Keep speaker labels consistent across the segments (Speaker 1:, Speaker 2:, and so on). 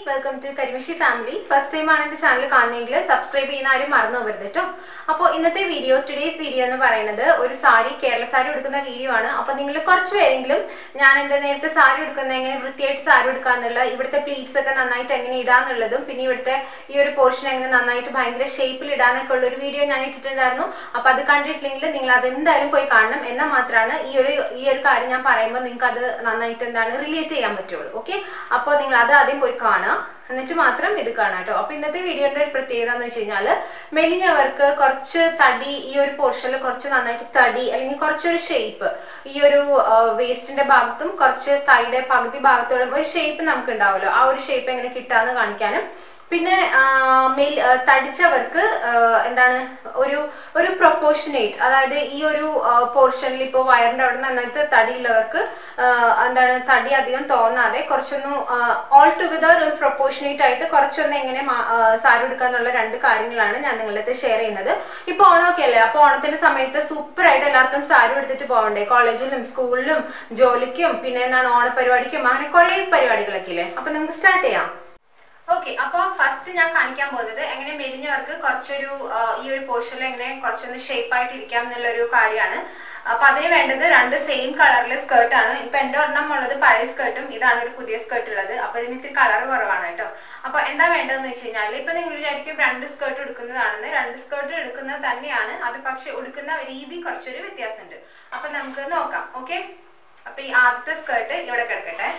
Speaker 1: Welcome to Karimashi family first time ആണ് എന്റെ channel കാണുന്നെങ്കിൽ സബ്സ്ക്രൈബ് ചെയ്യുന്ന ആരും മറന്നു പോകരുത് കേട്ടോ അപ്പോൾ ഇന്നത്തെ വീഡിയോ ടുഡേസ് വീഡിയോ എന്ന് പറയുന്നത് ഒരു സാരി കേരള സാരി എടുക്കുന്ന വീഡിയോ ആണ് അപ്പോൾ നിങ്ങൾ കുറച്ച് പേരെങ്കിലും ഞാൻ എൻ്റെ നേരത്തെ സാരി എടുക്കുന്ന എങ്ങനെ വൃത്തിയായിട്ട് സാരി എടുക്കാന്നുള്ള ഇവിടുത്തെ പ്ലീറ്റ്സ് ഒക്കെ നന്നായിട്ട് എങ്ങനെ ഇടാന്നുള്ളതും പിന്നെ ഇവിടുത്തെ ഈ ഒരു പോർഷൻ എങ്ങനെ നന്നായിട്ട് ഭയങ്കര ഷേപ്പിൽ ഇടാന്നൊക്കെ ഉള്ള ഒരു വീഡിയോ ഞാൻ ഇട്ടിട്ടുണ്ടായിരുന്നു അപ്പോൾ അത് കണ്ടിട്ടില്ലെങ്കിൽ നിങ്ങൾ അത് എന്തായാലും പോയി കാണണം എന്നാൽ മാത്രമാണ് ഈ ഒരു ഈ ഒരു കാര്യം ഞാൻ പറയുമ്പോൾ നിങ്ങൾക്ക് അത് നന്നായിട്ട് എന്താണ് റിലേറ്റ് ചെയ്യാൻ പറ്റുള്ളൂ ഓക്കെ അപ്പോൾ നിങ്ങൾ അത് ആദ്യം പോയി കാണുക എന്നിട്ട് മാത്രം ഇത് കാണാം കേട്ടോ അപ്പൊ ഇന്നത്തെ വീഡിയോന്റെ ഒരു പ്രത്യേകത എന്ന് വെച്ച് കഴിഞ്ഞാല് മെലിഞ്ഞവർക്ക് കുറച്ച് തടി ഈ ഒരു പോർഷനിൽ കുറച്ച് നന്നായിട്ട് തടി അല്ലെങ്കിൽ കുറച്ചൊരു ഷേപ്പ് ഈ ഒരു വേസ്റ്റിന്റെ ഭാഗത്തും കുറച്ച് തൈയുടെ പകുതി ഭാഗത്തോളം ഒരു ഷേപ്പ് നമുക്ക് ഉണ്ടാവുമല്ലോ ആ ഒരു ഷേപ്പ് എങ്ങനെ കിട്ടാന്ന് കാണിക്കാനും പിന്നെ മെൽ തടിച്ചവർക്ക് എന്താണ് ഒരു ഒരു പ്രൊപ്പോർഷനേറ്റ് അതായത് ഈ ഒരു പോർഷനിൽ ഇപ്പോൾ വയറിന്റെ അവിടെ നന്നായിട്ട് തടിയുള്ളവർക്ക് എന്താണ് തടി അധികം തോന്നാതെ കുറച്ചൊന്ന് ഓൾ ടുഗദർ ഒരു പ്രൊപ്പോർഷനേറ്റ് ആയിട്ട് കുറച്ചൊന്ന് എങ്ങനെ സാരി എടുക്കാന്നുള്ള രണ്ട് കാര്യങ്ങളാണ് ഞാൻ നിങ്ങളുടെ ഷെയർ ചെയ്യുന്നത് ഇപ്പൊ ഓണമൊക്കെ അല്ലേ അപ്പൊ ഓണത്തിന്റെ സമയത്ത് സൂപ്പർ ആയിട്ട് എല്ലാവർക്കും സാരി എടുത്തിട്ട് പോകണ്ടേ കോളേജിലും സ്കൂളിലും ജോലിക്കും പിന്നെ എന്താണ് ഓണപരിപാടിക്കും അങ്ങനെ കുറെ പരിപാടികളൊക്കെ ഇല്ലേ അപ്പൊ നമുക്ക് സ്റ്റാർട്ട് ചെയ്യാം ഓക്കെ അപ്പോൾ ഫസ്റ്റ് ഞാൻ കാണിക്കാൻ പോകുന്നത് എങ്ങനെ മെലിഞ്ഞവർക്ക് കുറച്ചൊരു ഈ ഒരു പോർഷനിൽ എങ്ങനെ കുറച്ചൊന്ന് ഷേപ്പ് ആയിട്ട് ഇരിക്കാം എന്നുള്ള ഒരു കാര്യമാണ് അപ്പൊ അതിന് വേണ്ടത് രണ്ട് സെയിം കളറിലെ സ്കേർട്ടാണ് ഇപ്പൊ എന്റെ ഒരെണ്ണം ഉള്ളത് പഴയ സ്കേർട്ടും ഇതാണ് ഒരു പുതിയ സ്കേർട്ട് ഉള്ളത് അപ്പൊ ഇതിന് ഇത്തിരി കളർ കുറവാണ് കേട്ടോ അപ്പൊ എന്താ വേണ്ടതെന്ന് വെച്ച് കഴിഞ്ഞാൽ ഇപ്പൊ നിങ്ങൾ വിചാരിക്കും രണ്ട് സ്കേർട്ട് എടുക്കുന്നതാണെന്ന് രണ്ട് സ്കേർട്ട് എടുക്കുന്നത് തന്നെയാണ് അത് പക്ഷെ എടുക്കുന്ന രീതി കുറച്ചൊരു വ്യത്യാസമുണ്ട് അപ്പൊ നമുക്ക് നോക്കാം ഓക്കെ അപ്പൊ ഈ ആദ്യത്തെ സ്കേർട്ട് ഇവിടെ കിടക്കട്ടെ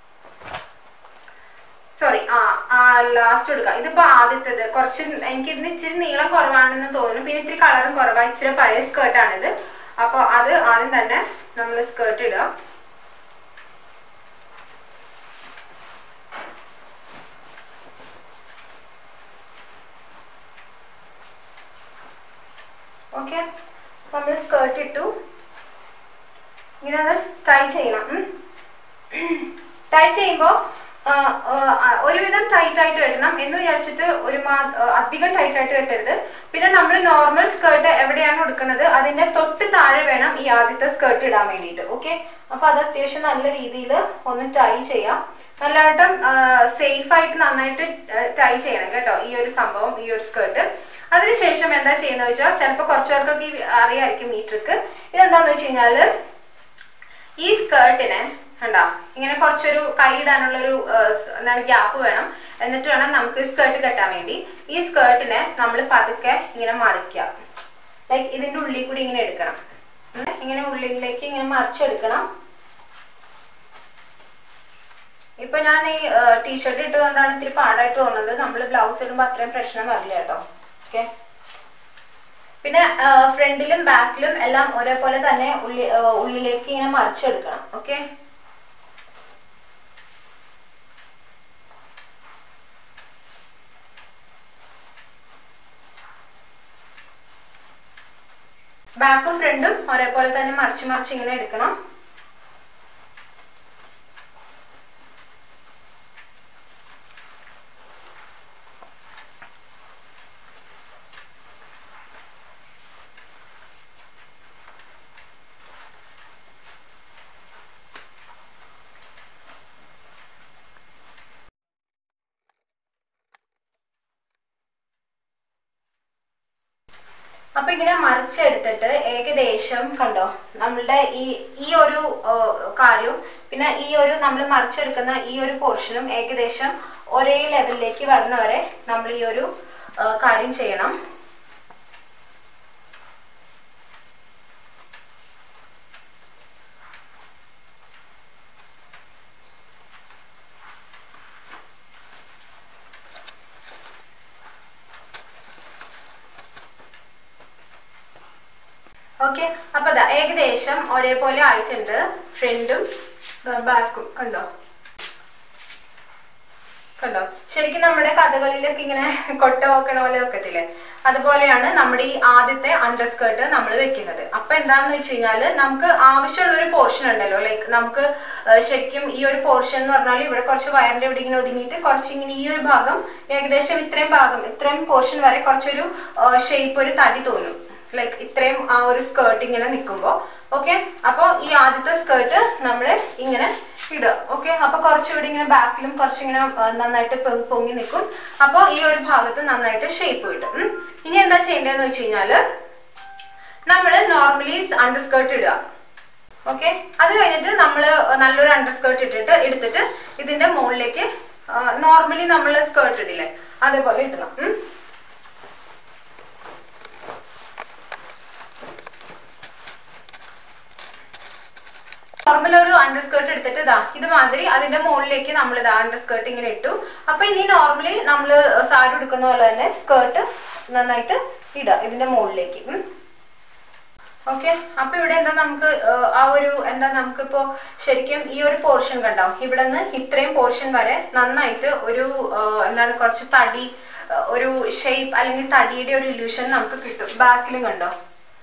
Speaker 1: സോറി ആ ആ ലാസ്റ്റ് എടുക്കാം ഇതിപ്പോ ആദ്യത്തേത് കുറച്ച് എനിക്ക് ഇതിന് ഇച്ചിരി നീളം കുറവാണെന്ന് തോന്നുന്നു പിന്നെ ഇത്തിരി കളറും കുറവാണ് ഇച്ചിരി പഴയ സ്കേർട്ടാണിത് അപ്പോൾ അത് ആദ്യം തന്നെ നമ്മൾ സ്കേർട്ട് ഇടുക ഓക്കെ നമ്മൾ സ്കേർട്ട് ഇട്ടു ഇങ്ങനെ അത് ടൈ ചെയ്യണം ടൈ ചെയ്യുമ്പോൾ ഒരുവിധം ടൈറ്റ് ആയിട്ട് കെട്ടണം എന്ന് വിചാരിച്ചിട്ട് ഒരു മാ അധികം ടൈറ്റ് ആയിട്ട് കെട്ടരുത് പിന്നെ നമ്മൾ നോർമൽ സ്കേർട്ട് എവിടെയാണ് എടുക്കുന്നത് അതിന്റെ തൊട്ട് താഴെ വേണം ഈ ആദ്യത്തെ സ്കേർട്ട് ഇടാൻ വേണ്ടിയിട്ട് ഓക്കെ അപ്പൊ അത് അത്യാവശ്യം നല്ല രീതിയിൽ ഒന്ന് ടൈ ചെയ്യാം നല്ലവട്ടം സേഫ് ആയിട്ട് നന്നായിട്ട് ടൈ ചെയ്യണം കേട്ടോ ഈ ഒരു സംഭവം ഈ ഒരു സ്കേർട്ട് അതിനുശേഷം എന്താ ചെയ്യുന്നത് വെച്ചാൽ ചിലപ്പോൾ കുറച്ചു പേർക്കൊക്കെ അറിയാമായിരിക്കും ഈ ട്രിക്ക് ഇതെന്താന്ന് വെച്ച് കഴിഞ്ഞാല് ഈ സ്കേർട്ടിനെ കണ്ടോ ഇങ്ങനെ കുറച്ചൊരു കൈ ഇടാനുള്ളൊരു എന്താണ് ഗ്യാപ്പ് വേണം എന്നിട്ട് വേണം നമുക്ക് സ്കേർട്ട് കെട്ടാൻ വേണ്ടി ഈ സ്കേർട്ടിനെ നമ്മൾ പതുക്കെ ഇങ്ങനെ മറിക്കുക ലൈക്ക് ഇതിന്റെ ഉള്ളിൽ കൂടി ഇങ്ങനെ എടുക്കണം ഇങ്ങനെ ഉള്ളിലേക്ക് ഇങ്ങനെ മറിച്ചെടുക്കണം ഇപ്പൊ ഞാൻ ഈ ടീഷർട്ട് ഇട്ടതുകൊണ്ടാണ് ഇത്തിരി പാടായിട്ട് തോന്നുന്നത് നമ്മൾ ബ്ലൗസ് ഇടുമ്പോൾ അത്രയും പ്രശ്നം വരില്ല കേട്ടോ ഓക്കെ പിന്നെ ഫ്രണ്ടിലും ബാക്കിലും എല്ലാം ഒരേപോലെ തന്നെ ഉള്ളി ഉള്ളിലേക്ക് ഇങ്ങനെ മറിച്ചെടുക്കണം ഓക്കെ ബാക്കും ഫ്രണ്ടും ഒരേപോലെ തന്നെ മറിച്ച് മറിച്ച് ഇങ്ങനെ എടുക്കണം അപ്പൊ ഇങ്ങനെ മറിച്ചെടുത്തിട്ട് ഏകദേശം കണ്ടോ നമ്മളുടെ ഈ ഈ ഒരു കാര്യവും പിന്നെ ഈ ഒരു നമ്മൾ മറിച്ചെടുക്കുന്ന ഈ ഒരു പോർഷനും ഏകദേശം ഒരേ ലെവലിലേക്ക് വരുന്ന വരെ നമ്മൾ ഈ ഒരു കാര്യം ചെയ്യണം ഓക്കെ അപ്പൊ അതാ ഏകദേശം ഒരേപോലെ ആയിട്ടുണ്ട് ഫ്രണ്ടും ബാക്കും കണ്ടോ കണ്ടോ ശരിക്കും നമ്മുടെ കഥകളിലൊക്കെ ഇങ്ങനെ കൊട്ട വെക്കണ പോലെ വെക്കത്തില്ലേ അതുപോലെയാണ് നമ്മുടെ ഈ ആദ്യത്തെ അണ്ടർ സ്കേർട്ട് നമ്മൾ വെക്കുന്നത് അപ്പൊ എന്താണെന്ന് വെച്ച് കഴിഞ്ഞാൽ നമുക്ക് ആവശ്യമുള്ള ഒരു പോർഷൻ ഉണ്ടല്ലോ ലൈക്ക് നമുക്ക് ശരിക്കും ഈ ഒരു പോർഷൻ എന്ന് പറഞ്ഞാൽ ഇവിടെ കുറച്ച് വയറിന്റെ ഇവിടെ ഇങ്ങനെ ഒതുങ്ങിയിട്ട് കുറച്ച് ഇങ്ങനെ ഈ ഒരു ഭാഗം ഏകദേശം ഇത്രയും ഭാഗം ഇത്രയും പോർഷൻ വരെ കുറച്ചൊരു ഷേപ്പ് ഒരു തടി തോന്നും ലൈക്ക് ഇത്രയും ആ ഒരു സ്കേർട്ട് ഇങ്ങനെ നിൽക്കുമ്പോൾ ഓക്കെ അപ്പോൾ ഈ ആദ്യത്തെ സ്കേർട്ട് നമ്മൾ ഇങ്ങനെ ഇടുക ഓക്കെ അപ്പൊ കുറച്ചുകൂടി ഇങ്ങനെ ബാക്കിലും കുറച്ചിങ്ങനെ ആ, നന്നായിട്ട് പൊ- പൊങ്ങി നിൽക്കും അപ്പോൾ ഈ ഒരു ഭാഗത്ത് നന്നായിട്ട് ഷേപ്പ് കിട്ടും ഉം. ഇനി എന്താ ചെയ്യേണ്ടതെന്ന് വെച്ച് കഴിഞ്ഞാല് നമ്മൾ നോർമലി അണ്ടർ സ്കേർട്ട് ഇടുക ഓക്കെ അത് കഴിഞ്ഞിട്ട് നമ്മൾ നല്ലൊരു അണ്ടർ സ്കേർട്ട് ഇട്ടിട്ട് എടുത്തിട്ട് ഇതിന്റെ മുകളിലേക്ക് നോർമലി നമ്മൾ സ്കേർട്ട് ഇടില്ലേ അതേപോലെ ഇടണം ഉം. നോർമൽ ഒരു അണ്ടർ സ്കേർട്ട് എടുത്തിട്ട് ഇതാ ഇത് മാതിരി അതിന്റെ മുകളിലേക്ക് നമ്മൾ ഇതാ അണ്ടർ സ്കേർട്ട് ഇങ്ങനെ ഇട്ടു അപ്പൊ ഇനി നോർമലി നമ്മൾ സാരി എടുക്കുന്ന പോലെ തന്നെ സ്കേർട്ട് നന്നായിട്ട് ഇടുക ഇതിന്റെ മുകളിലേക്ക് ഉം. ഓക്കെ അപ്പൊ ഇവിടെ എന്താ നമുക്ക് ആ, ആ ഒരു എന്താ നമുക്കിപ്പോ ശരിക്കും ഈ ഒരു പോർഷൻ കണ്ടോ ഇവിടെ നിന്ന് ഇത്രയും പോർഷൻ വരെ നന്നായിട്ട് ഒരു ആ, എന്താണ് കുറച്ച് തടി ആ, ഒരു ഷേപ്പ് അല്ലെങ്കിൽ തടിയുടെ ഒരു ഇല്യൂഷൻ നമുക്ക് കിട്ടും ബാക്കിലും കണ്ടോ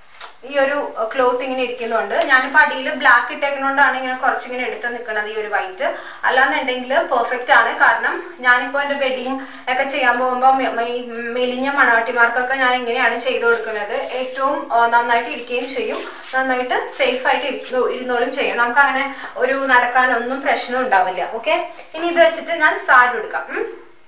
Speaker 1: ഈ ഒരു ക്ലോത്ത് ഇങ്ങനെ ഇരിക്കുന്നുണ്ട് ഞാനിപ്പോ അടിയിൽ ബ്ലാക്ക് ഇട്ടേക്കുന്നോണ്ടാണ് ഇങ്ങനെ കുറച്ചിങ്ങനെ എടുത്ത് നിൽക്കുന്നത് ഈ ഒരു വൈറ്റ് അല്ലാന്നുണ്ടെങ്കിൽ പെർഫെക്റ്റ് ആണ് കാരണം ഞാനിപ്പോ എന്റെ വെഡിങ് ഒക്കെ ചെയ്യാൻ പോകുമ്പോൾ ഈ മെലിഞ്ഞ മണവാട്ടിമാർക്കൊക്കെ ഞാൻ ഇങ്ങനെയാണ് ചെയ്തു കൊടുക്കുന്നത് ഏറ്റവും ആ, നന്നായിട്ട് ഇരിക്കുകയും ചെയ്യും നന്നായിട്ട് സേഫ് ആയിട്ട് ഇരിക്കു- ഇരുന്നോളും ചെയ്യും നമുക്ക് അങ്ങനെ ഒരു നടക്കാനൊന്നും പ്രശ്നം ഉണ്ടാവില്ല ഓക്കെ ഇനി ഇത് വെച്ചിട്ട് ഞാൻ സാരി എടുക്കാം ഉം.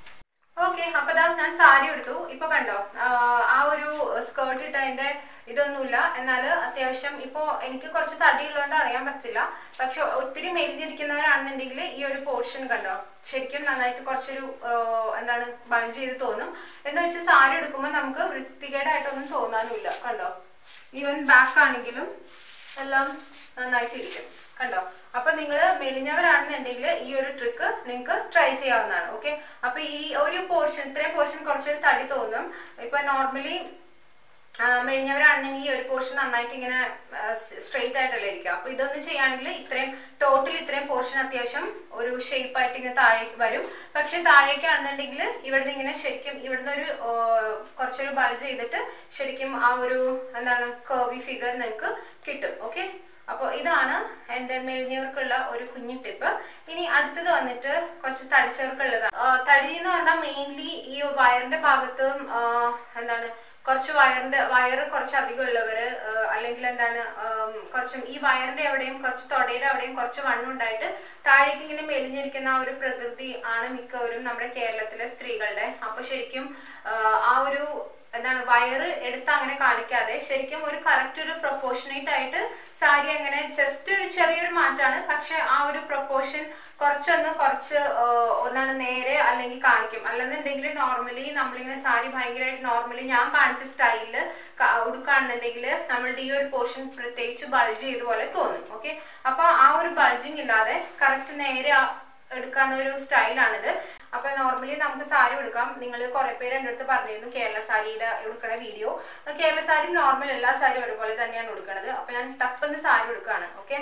Speaker 1: ഓക്കെ അപ്പൊ ദാ ഞാൻ സാരി എടുത്തു ഇപ്പൊ കണ്ടോ ആഹ് ആ ഒരു സ്കേർട്ട് ഇട്ടതിന്റെ ഇതൊന്നുമില്ല എന്നാൽ അത്യാവശ്യം ഇപ്പോ എനിക്ക് കുറച്ച് തടിയുള്ളതുകൊണ്ട് അറിയാൻ പറ്റില്ല പക്ഷെ ഒത്തിരി മെലിഞ്ഞിരിക്കുന്നവരാണെന്നുണ്ടെങ്കിൽ ഈ ഒരു പോർഷൻ കണ്ടോ ശരിക്കും നന്നായിട്ട് കുറച്ചൊരു ആഹ് എന്താണ് ബൾജ് ചെയ്ത് തോന്നും എന്ന് വെച്ച് സാരി എടുക്കുമ്പോൾ നമുക്ക് വൃത്തികേടായിട്ടൊന്നും തോന്നാനുമില്ല കണ്ടോ ഈവൻ ബാക്ക് ആണെങ്കിലും എല്ലാം നന്നായിട്ടിരിക്കും കണ്ടോ അപ്പൊ നിങ്ങൾ മെലിഞ്ഞവരാണെന്നുണ്ടെങ്കിൽ ഈ ഒരു ട്രിക്ക് നിങ്ങൾക്ക് ട്രൈ ചെയ്യാവുന്നതാണ് ഓക്കെ അപ്പൊ ഈ ഒരു പോർഷൻ ഇത്രയും പോർഷൻ കുറച്ചൊരു തടി തോന്നും ഇപ്പൊ നോർമലി മെലിഞ്ഞവരാണെന്നെങ്കിൽ ഈ ഒരു പോർഷൻ നന്നായിട്ട് ഇങ്ങനെ സ്ട്രെയിറ്റ് ആയിട്ടല്ലേ ഇരിക്കുക അപ്പൊ ഇതൊന്നും ചെയ്യുകയാണെങ്കിൽ ഇത്രയും ടോട്ടൽ ഇത്രയും പോർഷൻ അത്യാവശ്യം ഒരു ഷേപ്പ് ആയിട്ട് ഇങ്ങനെ താഴേക്ക് വരും പക്ഷെ താഴേക്കാണെന്നുണ്ടെങ്കിൽ ഇവിടുന്ന് ഇങ്ങനെ ശരിക്കും ഇവിടുന്ന് ഒരു ആ, കുറച്ചൊരു ബൾജ് ചെയ്തിട്ട് ശരിക്കും ആ ഒരു എന്താണ് കർവി ഫിഗർ നിങ്ങൾക്ക് കിട്ടും ഓക്കെ അപ്പോൾ ഇതാണ് എൻ്റെ മെലിഞ്ഞവർക്കുള്ള ഒരു കുഞ്ഞു ടിപ്പ് ഇനി അടുത്തത് വന്നിട്ട് കുറച്ച് തടിച്ചവർക്കുള്ളതാണ് ആ, തടി എന്ന് പറഞ്ഞാൽ മെയിൻലി ഈ വയറിന്റെ ഭാഗത്തും ആ, എന്താണ് കുറച്ച് വയറിന്റെ വയറ് കുറച്ച് അധികം ഉള്ളവര് ആ, അല്ലെങ്കിൽ എന്താണ് ആം, കുറച്ചും ഈ വയറിന്റെ എവിടെയും കുറച്ച് തൊടയുടെ അവിടെയും കുറച്ച് വണ്ണം ഉണ്ടായിട്ട് താഴേക്ക് ഇങ്ങനെ മെലിഞ്ഞിരിക്കുന്ന ആ ഒരു പ്രകൃതി ആണ് മിക്കവരും നമ്മുടെ കേരളത്തിലെ സ്ത്രീകളുടെ അപ്പൊ ശരിക്കും ആ, ആ ഒരു എന്താണ് വയറ് എടുത്ത് അങ്ങനെ കാണിക്കാതെ ശരിക്കും ഒരു കറക്റ്റ് ഒരു പ്രൊപ്പോർഷനേറ്റ് ആയിട്ട് സാരി അങ്ങനെ ജസ്റ്റ് ഒരു ചെറിയൊരു മാറ്റാണ് പക്ഷെ ആ ഒരു പ്രൊപ്പോർഷൻ കുറച്ചൊന്ന് കുറച്ച് ആ, ഒന്നാണ് നേരെ അല്ലെങ്കിൽ കാണിക്കും അല്ലെന്നുണ്ടെങ്കിൽ നോർമലി നമ്മളിങ്ങനെ സാരി ഭയങ്കരമായിട്ട് നോർമലി ഞാൻ കാണിച്ച സ്റ്റൈലില് ഉടുക്കുകയാണെന്നുണ്ടെങ്കിൽ നമ്മളുടെ ഈ ഒരു പോർഷൻ പ്രത്യേകിച്ച് ബൾജ് ചെയ്ത പോലെ തോന്നും ഓക്കെ അപ്പൊ ആ ഒരു ബൾജിങ് ഇല്ലാതെ കറക്റ്റ് നേരെ ആ- എടുക്കാവുന്ന ഒരു സ്റ്റൈലാണിത് അപ്പൊ നോർമലി നമുക്ക് സാരി എടുക്കാം നിങ്ങൾ കുറെ പേര് എൻ്റെ അടുത്ത് പറഞ്ഞിരുന്നു കേരള സാരിയുടെ എടുക്കണ വീഡിയോ കേരള സാരി നോർമൽ എല്ലാ സാരിയും ഒരുപോലെ തന്നെയാണ് എടുക്കുന്നത് അപ്പൊ ഞാൻ ടപ്പെന്ന് സാരി എടുക്കുകയാണ് ഓക്കെ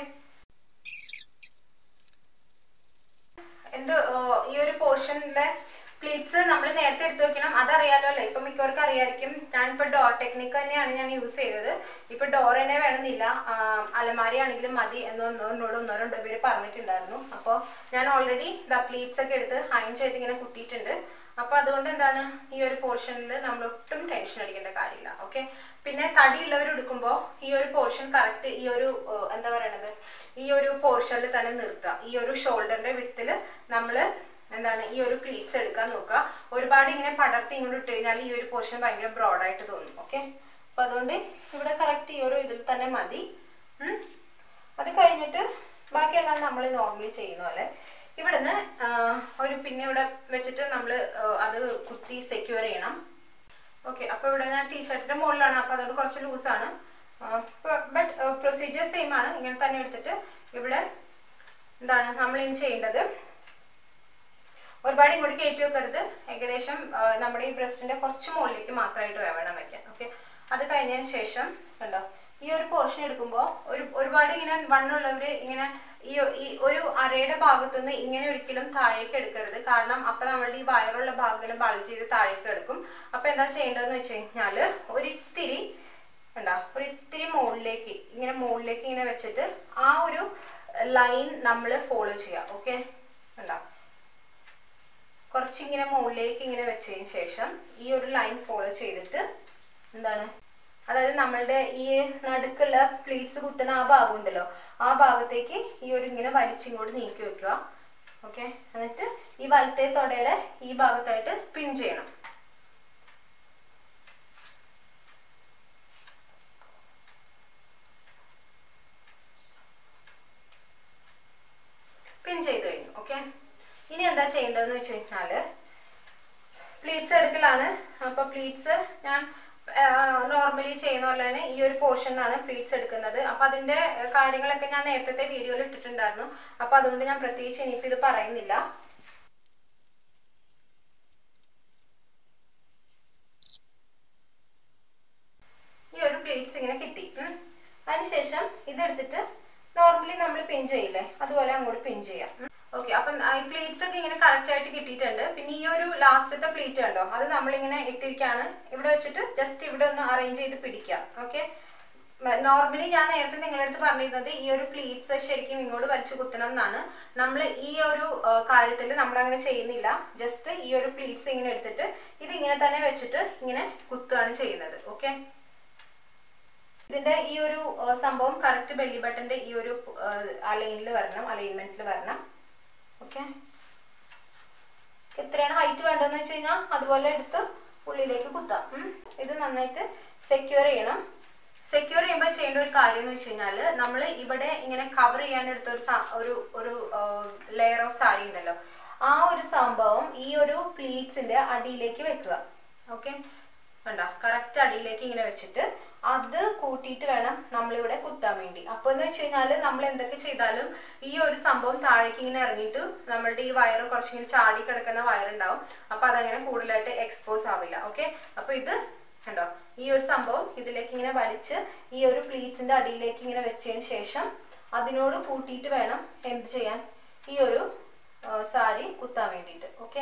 Speaker 1: എന്ത് ഏഹ്, ഈ ഒരു പോർഷനിലെ പ്ലീറ്റ്സ് നമ്മൾ നേരത്തെ എടുത്തു വെക്കണം അതറിയാലോ അല്ലേ ഇപ്പൊ മിക്കവർക്കും അറിയായിരിക്കും ഞാനിപ്പോ ഡോർ ടെക്നിക്ക് തന്നെയാണ് ഞാൻ യൂസ് ചെയ്തത് ഇപ്പൊ ഡോർ തന്നെ വേണമെന്നില്ല ആഹ്, അലമാരി ആണെങ്കിലും മതി എന്ന് ഒന്ന് എന്നോട് ഒന്നോ രണ്ടോ പേര് പറഞ്ഞിട്ടുണ്ടായിരുന്നു അപ്പോൾ ഞാൻ ഓൾറെഡി ദ പ്ലീറ്റ്സ് ഒക്കെ എടുത്ത് ഹൈൻ ചെയ്ത് ഇങ്ങനെ കുത്തിയിട്ടുണ്ട് അപ്പൊ അതുകൊണ്ട് എന്താണ് ഈ ഒരു പോർഷനിൽ നമ്മൾ ഒട്ടും ടെൻഷൻ അടിക്കേണ്ട കാര്യമില്ല ഓക്കെ പിന്നെ തടിയുള്ളവർ എടുക്കുമ്പോൾ ഈ ഒരു പോർഷൻ കറക്റ്റ് ഈ ഒരു ഏഹ്, എന്താ പറയണത് ഈ ഒരു പോർഷനിൽ തന്നെ നിർത്തുക ഈ ഒരു ഷോൾഡറിന്റെ വിട്ടില് നമ്മൾ എന്താണ് ഈ ഒരു പ്ലീറ്റ്സ് എടുക്കാൻ നോക്കുക ഒരുപാട് ഇങ്ങനെ പടർത്തി ഇങ്ങോട്ട് ഇട്ട് കഴിഞ്ഞാൽ ഈ ഒരു പോർഷൻ ഭയങ്കര ബ്രോഡായിട്ട് തോന്നും ഓക്കെ അപ്പൊ അതുകൊണ്ട് ഇവിടെ കറക്റ്റ് ഈ ഒരു ഇതിൽ തന്നെ മതി ഉം. അത് കഴിഞ്ഞിട്ട് ബാക്കിയെല്ലാം നമ്മൾ നോർമലി ചെയ്യുന്ന പോലെ ഇവിടുന്ന് ആ, ഒരു പിന്നെ ഇവിടെ വെച്ചിട്ട് നമ്മൾ അത് കുത്തി സെക്യൂർ ചെയ്യണം ഓക്കെ അപ്പൊ ഇവിടെ ഞാൻ ടീഷർട്ടിന്റെ മുകളിലാണ് അപ്പൊ അതുകൊണ്ട് കുറച്ച് ലൂസാണ് ബട്ട് പ്രൊസീജിയർ സെയിം ആണ് ഇങ്ങനെ തന്നെ എടുത്തിട്ട് ഇവിടെ എന്താണ് നമ്മൾ ഇനി ചെയ്യേണ്ടത് ഒരുപാട് ഇങ്ങോട്ട് കയറ്റി വെക്കരുത് ഏകദേശം ആ, നമ്മുടെ ഈ ബ്രസ്റ്റിന്റെ കുറച്ച് മുകളിലേക്ക് മാത്രമായിട്ട് വേണം വെക്കാൻ ഓക്കെ അത് കഴിഞ്ഞതിന് ശേഷം കണ്ടോ ഈ ഒരു പോർഷൻ എടുക്കുമ്പോൾ ഒരു ഒരുപാട് ഇങ്ങനെ വണ്ണുള്ളവര് ഇങ്ങനെ ഈ ഈ ഒരു അരയുടെ ഭാഗത്ത് നിന്ന് ഇങ്ങനെ ഒരിക്കലും താഴേക്ക് എടുക്കരുത് കാരണം അപ്പൊ നമ്മളുടെ ഈ വയറുള്ള ഭാഗം ഇങ്ങനെ ബൾജ് ചെയ്ത് താഴേക്ക് എടുക്കും അപ്പൊ എന്താ ചെയ്യേണ്ടതെന്ന് വെച്ച് കഴിഞ്ഞാല് ഒരിത്തിരി കണ്ടോ ഒരു ഇത്തിരി മുകളിലേക്ക് ഇങ്ങനെ മുകളിലേക്ക് ഇങ്ങനെ വെച്ചിട്ട് ആ ഒരു ലൈൻ നമ്മൾ ഫോളോ ചെയ്യാം ഓക്കെ കണ്ടോ കുറച്ചിങ്ങനെ മുകളിലേക്ക് ഇങ്ങനെ വെച്ചതിന് ശേഷം ഈ ഒരു ലൈൻ ഫോളോ ചെയ്തിട്ട് എന്താണ് അതായത് നമ്മളുടെ ഈ നടുക്കുള്ള പ്ലീറ്റ്സ് കുത്തുന്ന ആ ഭാഗം ഉണ്ടല്ലോ ആ ഭാഗത്തേക്ക് ഈ ഒരു ഇങ്ങനെ വലിച്ചിങ്ങോട്ട് നീക്കി വെക്കുക ഓക്കെ എന്നിട്ട് ഈ വലത്തെ തൊടയുടെ ഈ ഭാഗത്തായിട്ട് പിൻ ചെയ്യണം പിൻ ചെയ്ത് കഴിഞ്ഞു ഓക്കെ ഇനി എന്താ ചെയ്യേണ്ടതെന്ന് വെച്ച് കഴിഞ്ഞാല് പ്ലീറ്റ്സ് എടുക്കലാണ് അപ്പൊ പ്ലീറ്റ്സ് ഞാൻ നോർമലി ചെയ്യുന്ന പോലെ തന്നെ ഈ ഒരു പോർഷനാണ് പ്ലീറ്റ്സ് എടുക്കുന്നത് അപ്പൊ അതിന്റെ ഏഹ്, കാര്യങ്ങളൊക്കെ ഞാൻ നേരത്തെ വീഡിയോയിൽ ഇട്ടിട്ടുണ്ടായിരുന്നു അപ്പൊ അതുകൊണ്ട് ഞാൻ പ്രത്യേകിച്ച് ഇനിയിപ്പോ ഇത് പറയുന്നില്ല ഈ ഒരു പ്ലേറ്റ്സ് ഇങ്ങനെ കിട്ടി ഉം. അതിനുശേഷം ഇതെടുത്തിട്ട് നോർമലി നമ്മൾ പിൻ ചെയ്യില്ലേ അതുപോലെ അങ്ങോട്ട് പിൻ ചെയ്യാം ഓക്കെ അപ്പം ആ ഈ പ്ലേറ്റ്സ് ഒക്കെ ഇങ്ങനെ കറക്റ്റ് ആയിട്ട് കിട്ടിയിട്ടുണ്ട് പിന്നെ ഈ ഒരു ലാസ്റ്റത്തെ പ്ലേറ്റ് കണ്ടോ അത് നമ്മളിങ്ങനെ ഇട്ടിരിക്കുകയാണ് ഇവിടെ വെച്ചിട്ട് ജസ്റ്റ് ഇവിടെ ഒന്ന് അറേഞ്ച് ചെയ്ത് പിടിക്കുക ഓക്കെ നോർമലി ഞാൻ നേരത്തെ നിങ്ങളുടെ അടുത്ത് പറഞ്ഞിരുന്നത് ഈ ഒരു പ്ലീറ്റ്സ് ശരിക്കും ഇങ്ങോട്ട് വലിച്ചു കുത്തണം എന്നാണ് നമ്മൾ ഈ ഒരു കാര്യത്തിൽ നമ്മൾ അങ്ങനെ ചെയ്യുന്നില്ല ജസ്റ്റ് ഈ ഒരു പ്ലീറ്റ്സ് ഇങ്ങനെ എടുത്തിട്ട് ഇത് ഇങ്ങനെ തന്നെ വെച്ചിട്ട് ഇങ്ങനെ കുത്തുകയാണ് ചെയ്യുന്നത് ഓക്കെ ഇതിന്റെ ഈ ഒരു ആ, സംഭവം കറക്റ്റ് ബെല്ലി ബട്ടന്റെ ഈ ഒരു അലൈനിൽ വരണം അലൈൻമെന്റിൽ വരണം ഓക്കെ എത്രയാണ് ഹൈറ്റ് വേണ്ടതെന്ന് വെച്ച് കഴിഞ്ഞാൽ അതുപോലെ എടുത്ത് ഉള്ളിലേക്ക് കുത്താം ഉം. ഇത് നന്നായിട്ട് സെക്യൂർ ചെയ്യണം സെക്യൂർ ചെയ്യുമ്പോൾ ചെയ്യേണ്ട ഒരു കാര്യം എന്ന് വെച്ച് കഴിഞ്ഞാൽ നമ്മൾ ഇവിടെ ഇങ്ങനെ കവർ ചെയ്യാനെടുത്ത ഒരു സ- ഒരു ഒരു ലെയർ ഓഫ് സാരി ഉണ്ടല്ലോ ആ ഒരു സംഭവം ഈ ഒരു പ്ലീറ്റ്സിന്റെ അടിയിലേക്ക് വെക്കുക ഓക്കെ കണ്ടോ കറക്റ്റ് അടിയിലേക്ക് ഇങ്ങനെ വെച്ചിട്ട് അത് കൂട്ടിയിട്ട് വേണം നമ്മളിവിടെ കുത്താൻ വേണ്ടി അപ്പൊ എന്ന് വെച്ച് കഴിഞ്ഞാല് നമ്മൾ എന്തൊക്കെ ചെയ്താലും ഈ ഒരു സംഭവം താഴേക്ക് ഇങ്ങനെ ഇറങ്ങിയിട്ട് നമ്മളുടെ ഈ വയറ് കുറച്ചിങ്ങനെ ചാടി കിടക്കുന്ന വയറുണ്ടാവും അപ്പൊ അതങ്ങനെ കൂടുതലായിട്ട് എക്സ്പോസ് ആവില്ല ഓക്കെ അപ്പൊ ഇത് കണ്ടോ ഈ ഒരു സംഭവം ഇതിലേക്ക് ഇങ്ങനെ വലിച്ച് ഈ ഒരു പ്ലീറ്റ്സിന്റെ അടിയിലേക്ക് ഇങ്ങനെ വെച്ചതിന് ശേഷം അതിനോട് കൂട്ടിയിട്ട് വേണം എന്ത് ചെയ്യാൻ ഈ ഒരു ആ, സാരി കുത്താൻ വേണ്ടിയിട്ട് ഓക്കെ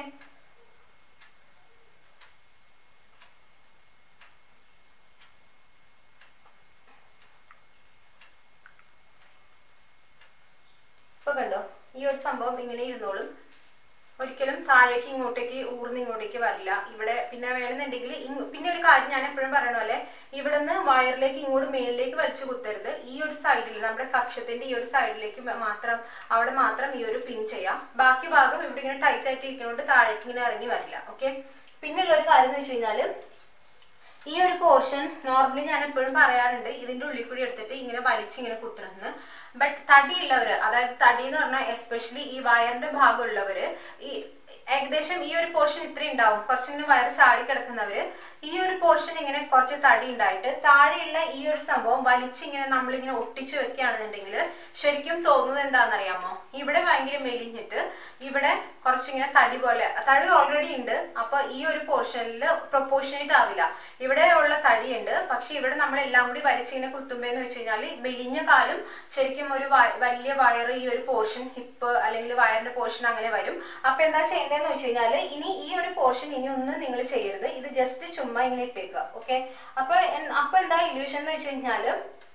Speaker 1: ഇപ്പൊ കണ്ടോ ഈ ഒരു സംഭവം ഇങ്ങനെ ഇരുന്നോളും ഒരിക്കലും താഴേക്ക് ഇങ്ങോട്ടേക്ക് ഊർന്ന് ഇങ്ങോട്ടേക്ക് വരില്ല ഇവിടെ പിന്നെ വേണമെന്നുണ്ടെങ്കിൽ ഇങ്- പിന്നെ ഒരു കാര്യം ഞാൻ എപ്പോഴും പറയണ പോലെ ഇവിടെ നിന്ന് വയറിലേക്ക് ഇങ്ങോട്ട് മേളിലേക്ക് വലിച്ചു കുത്തരുത് ഈ ഒരു സൈഡിൽ നമ്മുടെ കക്ഷത്തിന്റെ ഈ ഒരു സൈഡിലേക്ക് മാത്രം അവിടെ മാത്രം ഈ ഒരു പിൻ ചെയ്യാം ബാക്കി ഭാഗം ഇവിടെ ഇങ്ങനെ ടൈറ്റ് ആയിട്ട് ഇരിക്കുന്നതുകൊണ്ട് താഴേക്ക് ഇങ്ങനെ ഇറങ്ങി വരില്ല ഓക്കെ പിന്നെയുള്ള ഒരു കാര്യം എന്ന് വെച്ച് കഴിഞ്ഞാല് ഈ ഒരു പോർഷൻ നോർമലി ഞാൻ എപ്പോഴും പറയാറുണ്ട് ഇതിന്റെ ഉള്ളിൽ കൂടി എടുത്തിട്ട് ഇങ്ങനെ വലിച്ച് ഇങ്ങനെ കുത്തണമെന്ന് ബട്ട് തടിയുള്ളവര് അതായത് തടി എന്ന് പറഞ്ഞാൽ എസ്പെഷ്യലി ഈ വയറിന്റെ ഭാഗമുള്ളവര് ഈ ഏകദേശം ഈ ഒരു പോർഷൻ ഇത്രയും ഉണ്ടാവും കുറച്ചിങ്ങനെ വയറ് ചാടി കിടക്കുന്നവര് ഈ ഒരു പോർഷൻ ഇങ്ങനെ കുറച്ച് തടി ഉണ്ടായിട്ട് താഴെയുള്ള ഈ ഒരു സംഭവം വലിച്ചിങ്ങനെ നമ്മളിങ്ങനെ ഒട്ടിച്ചു വെക്കുകയാണെന്നുണ്ടെങ്കിൽ ശരിക്കും തോന്നുന്നത് എന്താണെന്നറിയാമോ ഇവിടെ ഭയങ്കര മെലിഞ്ഞിട്ട് ഇവിടെ കുറച്ചിങ്ങനെ തടി പോലെ തടി ഓൾറെഡി ഉണ്ട് അപ്പൊ ഈ ഒരു പോർഷനിൽ പ്രൊപ്പോർഷനേറ്റ് ആവില്ല ഇവിടെ ഉള്ള തടിയുണ്ട് പക്ഷെ ഇവിടെ നമ്മൾ എല്ലാം കൂടി വലിച്ചിങ്ങനെ കുത്തുമ്പോന്ന് വെച്ച് കഴിഞ്ഞാൽ മെലിഞ്ഞ കാലും ശരിക്കും ഒരു വ- വലിയ വയറ് ഈ ഒരു പോർഷൻ ഹിപ്പ് അല്ലെങ്കിൽ വയറിന്റെ പോർഷൻ അങ്ങനെ വരും അപ്പൊ എന്താ ചെയ്യേണ്ടതെന്ന് വെച്ച് കഴിഞ്ഞാല് ഇനി ഈ ഒരു പോർഷൻ ഇനി ഒന്നും നിങ്ങൾ ചെയ്യരുത് ഇത് ജസ്റ്റ് ചുമ്മാ ഇങ്ങനെ ഇട്ടേക്കുക ഓക്കെ അപ്പൊ എൻ- അപ്പൊ എന്താ ഇല്യൂഷൻ എന്ന് വെച്ച് കഴിഞ്ഞാല്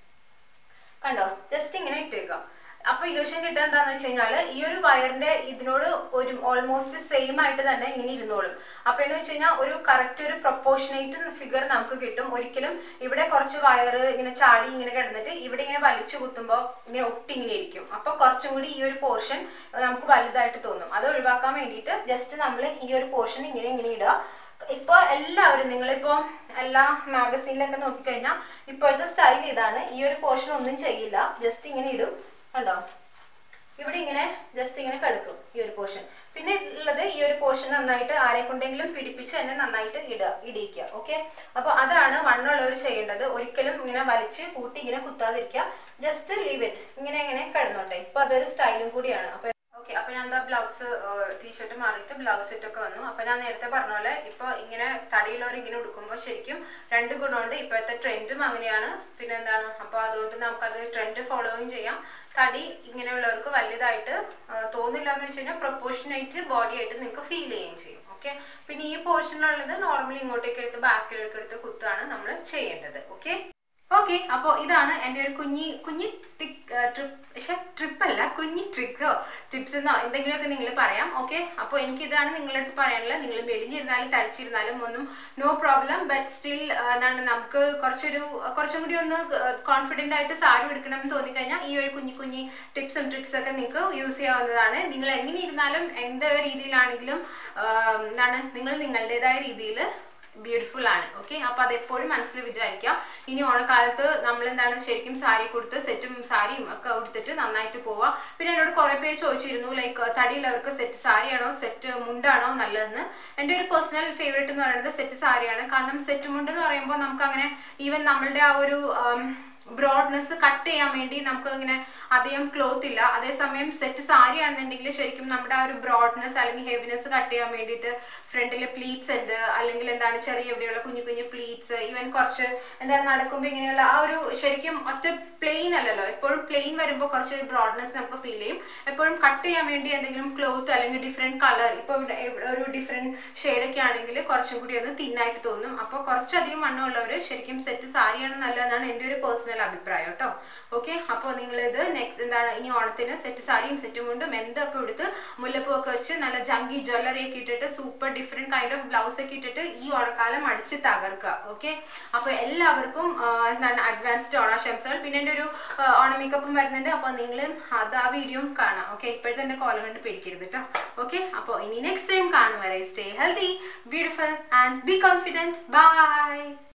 Speaker 1: കണ്ടോ ജസ്റ്റ് ഇങ്ങനെ ഇട്ടേക്കുക അപ്പൊ ഇല്യൂഷൻ കിട്ടുക എന്താന്ന് വെച്ച് കഴിഞ്ഞാല് ഈ ഒരു വയറിന്റെ ഇതിനോട് ഒരു ഓൾമോസ്റ്റ് സെയിം ആയിട്ട് തന്നെ ഇങ്ങനെ ഇരുന്നോളും അപ്പൊ എന്ന് വെച്ച് കഴിഞ്ഞാൽ ഒരു കറക്റ്റ് ഒരു പ്രൊപ്പോർഷനേറ്റ് ഫിഗർ നമുക്ക് കിട്ടും ഒരിക്കലും ഇവിടെ കുറച്ച് വയറ് ഇങ്ങനെ ചാടി ഇങ്ങനെ കിടന്നിട്ട് ഇവിടെ ഇങ്ങനെ വലിച്ചു കുത്തുമ്പോൾ ഇങ്ങനെ ഒട്ടി ഇങ്ങനെ ഇരിക്കും അപ്പൊ കുറച്ചും കൂടി ഈ ഒരു പോർഷൻ നമുക്ക് വലുതായിട്ട് തോന്നും അത് ഒഴിവാക്കാൻ വേണ്ടിയിട്ട് ജസ്റ്റ് നമ്മൾ ഈ ഒരു പോർഷൻ ഇങ്ങനെ ഇങ്ങനെ ഇടുക ഇപ്പൊ എല്ലാവരും നിങ്ങളിപ്പോ എല്ലാ മാഗസീനിലൊക്കെ നോക്കിക്കഴിഞ്ഞാൽ ഇപ്പോഴത്തെ സ്റ്റൈൽ ഇതാണ് ഈ ഒരു പോർഷൻ ഒന്നും ചെയ്യില്ല ജസ്റ്റ് ഇങ്ങനെ ഇടും കണ്ടോ ഇവിടെ ഇങ്ങനെ ജസ്റ്റ് ഇങ്ങനെ കിടക്കും ഈ ഒരു പോർഷൻ പിന്നെ ഉള്ളത് ഈ ഒരു പോർഷൻ നന്നായിട്ട് ആരെ കൊണ്ടെങ്കിലും പിടിപ്പിച്ച് തന്നെ നന്നായിട്ട് ഇടുക ഇടിയിക്കുക ഓക്കെ അപ്പൊ അതാണ് വണ്ണുള്ളവർ ചെയ്യേണ്ടത് ഒരിക്കലും ഇങ്ങനെ വലിച്ച് കൂട്ടി ഇങ്ങനെ കുത്താതിരിക്കുക ജസ്റ്റ് ലീവ് ഇറ്റ് ഇങ്ങനെ ഇങ്ങനെ കിടന്നോട്ടെ ഇപ്പൊ അതൊരു സ്റ്റൈലും കൂടിയാണ് അപ്പൊ ഓക്കെ അപ്പൊ ഞാൻ എന്താ ബ്ലൗസ് ടീഷർട്ട് മാറിയിട്ട് ബ്ലൗസ് സെറ്റ് ഒക്കെ വന്നു അപ്പൊ ഞാൻ നേരത്തെ പറഞ്ഞ പോലെ ഇപ്പൊ ഇങ്ങനെ തടിയുള്ളവർ ഇങ്ങനെ ഉടുക്കുമ്പോൾ ശരിക്കും രണ്ട് ഗുണമുണ്ട് ഇപ്പോഴത്തെ ട്രെൻഡും അങ്ങനെയാണ് പിന്നെ എന്താണ് അപ്പൊ അതുകൊണ്ട് നമുക്കത് ട്രെൻഡ് ഫോളോയും ചെയ്യാം തടി ഇങ്ങനെയുള്ളവർക്ക് വലുതായിട്ട് ആ, തോന്നില്ല എന്ന് വെച്ച് കഴിഞ്ഞാൽ പ്രൊപ്പോർഷനായിട്ട് ബോഡി ആയിട്ട് നിങ്ങൾക്ക് ഫീൽ ചെയ്യുകയും ചെയ്യും ഓക്കെ പിന്നെ ഈ പോർഷനിലുള്ളത് നോർമലി ഇങ്ങോട്ടേക്ക് എടുത്ത് ബാക്കിലേക്ക് എടുത്ത് കുത്താണ് നമ്മൾ ചെയ്യേണ്ടത് ഓക്കെ ഓക്കെ അപ്പോൾ ഇതാണ് എൻ്റെ ഒരു കുഞ്ഞി കുഞ്ഞി ട്രിപ്പ് പക്ഷെ ട്രിപ്പ് അല്ല കുഞ്ഞി ട്രിക്കോ ടിപ്സ് എന്നോ എന്തെങ്കിലുമൊക്കെ നിങ്ങൾ പറയാം ഓക്കെ അപ്പോൾ എനിക്ക് ഇതാണ് നിങ്ങളുടെ അടുത്ത് പറയാനുള്ളത് നിങ്ങൾ മെലിഞ്ഞിരുന്നാലും തടിച്ചിരുന്നാലും ഒന്നും നോ പ്രോബ്ലം ബട്ട് സ്റ്റിൽ എന്താണ് നമുക്ക് കുറച്ചൊരു കുറച്ചും കൂടി ഒന്ന് കോൺഫിഡൻ്റ് ആയിട്ട് സാരി എടുക്കണം എന്ന് തോന്നിക്കഴിഞ്ഞാൽ ഈ ഒരു കുഞ്ഞി കുഞ്ഞി ടിപ്സും ട്രിക്സ് ഒക്കെ നിങ്ങൾക്ക് യൂസ് ചെയ്യാവുന്നതാണ് നിങ്ങൾ എങ്ങനെ ഇരുന്നാലും എന്ത് രീതിയിലാണെങ്കിലും എന്താണ് നിങ്ങൾ നിങ്ങളുടേതായ രീതിയിൽ ബ്യൂട്ടിഫുൾ ആണ് ഓക്കെ അപ്പൊ അത് എപ്പോഴും മനസ്സിൽ വിചാരിക്കാം ഇനി ഓണക്കാലത്ത് നമ്മൾ എന്താണ് ശരിക്കും സാരി കൊടുത്ത് സെറ്റും സാരിയും ഒക്കെ ഉടുത്തിട്ട് നന്നായിട്ട് പോവാ പിന്നെ എന്നോട് കുറെ പേര് ചോദിച്ചിരുന്നു ലൈക്ക് തടിയുള്ളവർക്ക് സെറ്റ് സാരിയാണോ സെറ്റ് മുണ്ടാണോ നല്ലതെന്ന് എൻ്റെ ഒരു പേഴ്സണൽ ഫേവറേറ്റ് എന്ന് പറയുന്നത് സെറ്റ് സാരിയാണ് കാരണം സെറ്റ് മുണ്ട് എന്ന് പറയുമ്പോൾ നമുക്ക് അങ്ങനെ ഈവൻ നമ്മളുടെ ആ ഒരു ബ്രോഡ്നെസ് കട്ട് ചെയ്യാൻ വേണ്ടി നമുക്ക് ഇങ്ങനെ അധികം ക്ലോത്ത് ഇല്ല അതേസമയം സെറ്റ് സാരി ആണെന്നുണ്ടെങ്കിൽ ശരിക്കും നമ്മുടെ ആ ഒരു ബ്രോഡ്നെസ് അല്ലെങ്കിൽ ഹെവിനെസ് കട്ട് ചെയ്യാൻ വേണ്ടിയിട്ട് ഫ്രണ്ടിൽ പ്ലീറ്റ്സ് ഉണ്ട് അല്ലെങ്കിൽ എന്താണ് ചെറിയ എവിടെയുള്ള കുഞ്ഞു കുഞ്ഞു പ്ലീറ്റ്സ് ഈവൻ കുറച്ച് എന്താണ് നടക്കുമ്പോൾ ഇങ്ങനെയുള്ള ആ ഒരു ശരിക്കും ഒറ്റ പ്ലെയിൻ അല്ലല്ലോ എപ്പോഴും പ്ലെയിൻ വരുമ്പോൾ കുറച്ച് ബ്രോഡ്നെസ് നമുക്ക് ഫീൽ ചെയ്യും എപ്പോഴും കട്ട് ചെയ്യാൻ വേണ്ടി എന്തെങ്കിലും ക്ലോത്ത് അല്ലെങ്കിൽ ഡിഫറെന്റ് കളർ ഇപ്പൊ ഒരു ഡിഫറെന്റ് ഷെയ്ഡൊക്കെ ആണെങ്കിൽ കുറച്ചും കൂടി ഒന്ന് തിന്നായിട്ട് തോന്നും അപ്പോൾ കുറച്ചധികം വണ്ണമുള്ളവർ ശരിക്കും സെറ്റ് സാരിയാണ് നല്ലതെന്നാണ് എൻ്റെ ഒരു പേഴ്സണൽ അഭിപ്രായം കേട്ടോ ഓക്കെ അപ്പോൾ നിങ്ങൾ ഇത് നെക്സ്റ്റ് എന്താണ് ഇനി ഓണത്തിന് സെറ്റ് സാരിയും സെറ്റും കൊണ്ടും എന്തൊക്കെ എടുത്ത് മുല്ലപ്പൂ ഒക്കെ വെച്ച് നല്ല ജങ്കി ജ്വല്ലറി ഒക്കെ ഇട്ടിട്ട് super different kind of blouse ഒക്കെ ഇട്ടിട്ട് ഈ ഓണക്കാലം അടിച്ച് തകർക്കുക ഓക്കെ അപ്പൊ എല്ലാവർക്കും എന്താണ് അഡ്വാൻസ്ഡ് ഓണാശംസകൾ പിന്നെ എൻ്റെ ഒരു ഓണ മേക്കപ്പും വരുന്നുണ്ട് അപ്പോൾ നിങ്ങളും അത് ആ വീഡിയോ കാണാം ഓക്കെ ഇപ്പോഴത്തെ എൻ്റെ കോലം കണ്ട് പേടിക്കരുത് കേട്ടോ ഓക്കെ അപ്പോൾ ഇനി നെക്സ്റ്റ് ടൈം കാണും വരെ stay healthy beautiful and be confident by